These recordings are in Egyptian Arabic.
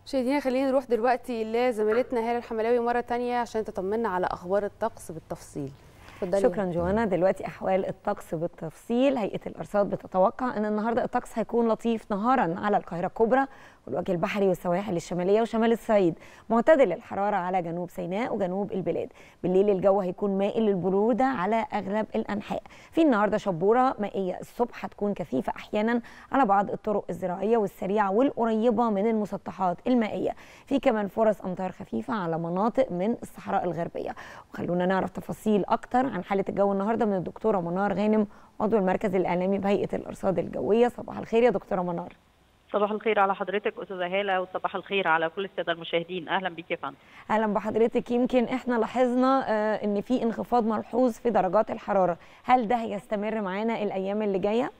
مشاهدينا خلينا نروح دلوقتي لزميلتنا هاله الحملاوي مره تانية عشان تطمنا على اخبار الطقس بالتفصيل اتفضلي شكرا جوانا دلوقتي احوال الطقس بالتفصيل هيئه الارصاد بتتوقع ان النهارده الطقس هيكون لطيف نهارا على القاهره الكبرى والوجه البحري والسواحل الشماليه وشمال الصعيد معتدل الحراره على جنوب سيناء وجنوب البلاد بالليل الجو هيكون مائل للبروده على اغلب الانحاء في النهارده شبوره مائيه الصبح هتكون كثيفه احيانا على بعض الطرق الزراعيه والسريعه والقريبه من المسطحات المائيه في كمان فرص امطار خفيفه على مناطق من الصحراء الغربيه وخلونا نعرف تفاصيل اكتر عن حاله الجو النهارده من الدكتوره منار غانم عضو المركز الاعلامي بهيئه الارصاد الجويه صباح الخير يا دكتوره منار صباح الخير على حضرتك استاذه هاله وصباح الخير على كل الساده المشاهدين اهلا بيك يا فندم اهلا بحضرتك يمكن احنا لاحظنا آه ان في انخفاض ملحوظ في درجات الحراره هل ده هيستمر معانا الايام اللي جايه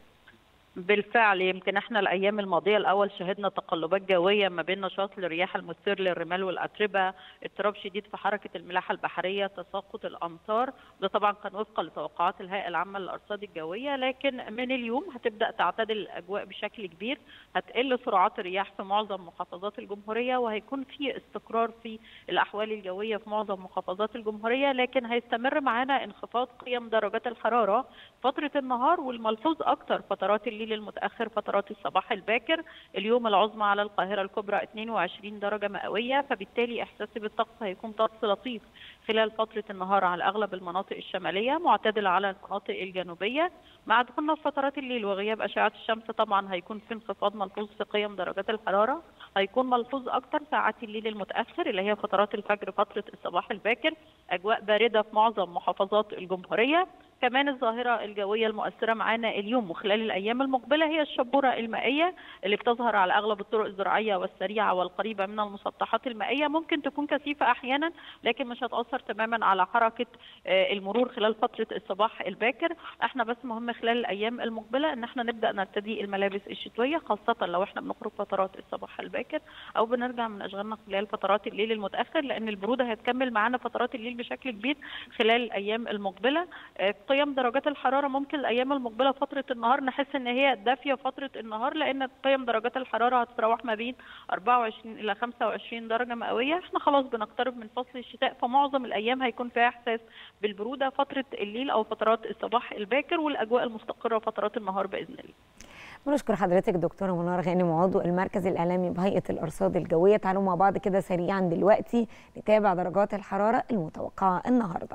بالفعل يمكن احنا الايام الماضيه الاول شهدنا تقلبات جويه ما بين نشاط الرياح المثير للرمال والاتربه اضطراب شديد في حركه الملاحه البحريه تساقط الامطار ده طبعا كان وفقا لتوقعات الهيئه العامه للارصاد الجويه لكن من اليوم هتبدا تعتدل الاجواء بشكل كبير هتقل سرعات الرياح في معظم محافظات الجمهوريه وهيكون في استقرار في الاحوال الجويه في معظم محافظات الجمهوريه لكن هيستمر معانا انخفاض قيم درجات الحراره فتره النهار والملحوظ اكثر فترات الليل المتاخر فترات الصباح الباكر اليوم العظمى على القاهره الكبرى 22 درجه مئويه فبالتالي احساسي بالطقس هيكون طقس لطيف خلال فتره النهار على اغلب المناطق الشماليه معتدل على المناطق الجنوبيه مع دخولنا في فترات الليل وغياب اشعه الشمس طبعا هيكون في انخفاض ملحوظ في قيم درجات الحراره هيكون ملحوظ اكثر ساعات الليل المتاخر اللي هي فترات الفجر فتره الصباح الباكر اجواء بارده في معظم محافظات الجمهوريه كمان الظاهرة الجوية المؤثرة معانا اليوم وخلال الأيام المقبلة هي الشبورة المائية اللي بتظهر على أغلب الطرق الزراعية والسريعة والقريبة من المسطحات المائية ممكن تكون كثيفة أحيانا لكن مش هتأثر تماما على حركة المرور خلال فترة الصباح الباكر احنا بس مهم خلال الأيام المقبلة إن احنا نبدأ نرتدي الملابس الشتوية خاصة لو احنا بنخرج فترات الصباح الباكر أو بنرجع من أشغالنا خلال فترات الليل المتأخر لأن البرودة هتكمل معانا فترات الليل بشكل كبير خلال الأيام المقبلة قيم درجات الحراره ممكن الايام المقبله فتره النهار نحس ان هي دافيه فتره النهار لان قيم درجات الحراره هتتراوح ما بين 24 الى 25 درجه مئويه احنا خلاص بنقترب من فصل الشتاء فمعظم الايام هيكون فيها احساس بالبروده فتره الليل او فترات الصباح الباكر والاجواء المستقره فترات النهار باذن الله بنشكر حضرتك دكتوره منار غانم عضو المركز الاعلامي بهيئه الارصاد الجويه تعالوا مع بعض كده سريعا دلوقتي نتابع درجات الحراره المتوقعه النهارده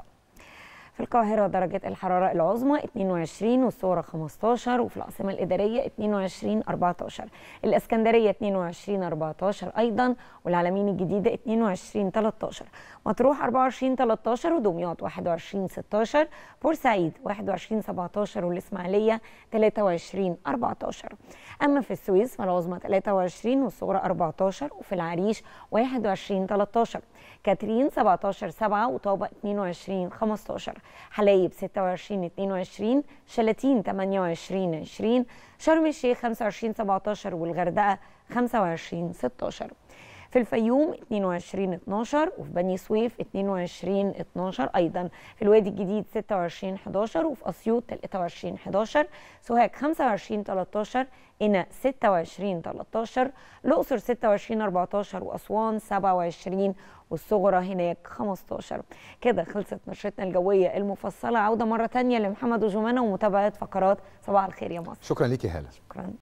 في القاهرة درجة الحرارة العظمى 22 والصورة 15 وفي العاصمة الإدارية 22 14 الإسكندرية 22 14 أيضا والعلمين الجديدة 22 13 مطروح 24 13 ودمياط 21 16 بورسعيد 21 17 والإسماعيلية 23 14 أما في السويس فالعظمى 23 والصغرى 14 وفي العريش 21 13 كاترين 17 7 وطابق 22 15 حلايب 26 22 شلاتين 28 20 شرم الشيخ 25 17 والغردقه 25 16 في الفيوم 22 12 وفي بني سويف 22 12 ايضا في الوادي الجديد 26 11 وفي اسيوط 23 11 سوهاج 25 13 قنا 26 13 الاقصر 26 14 واسوان 27 والصغرى هناك 15 كده خلصت نشرتنا الجويه المفصله عوده مره ثانيه لمحمد وجمانه ومتابعه فقرات صباح الخير يا مصر شكرا ليكي هاله شكرا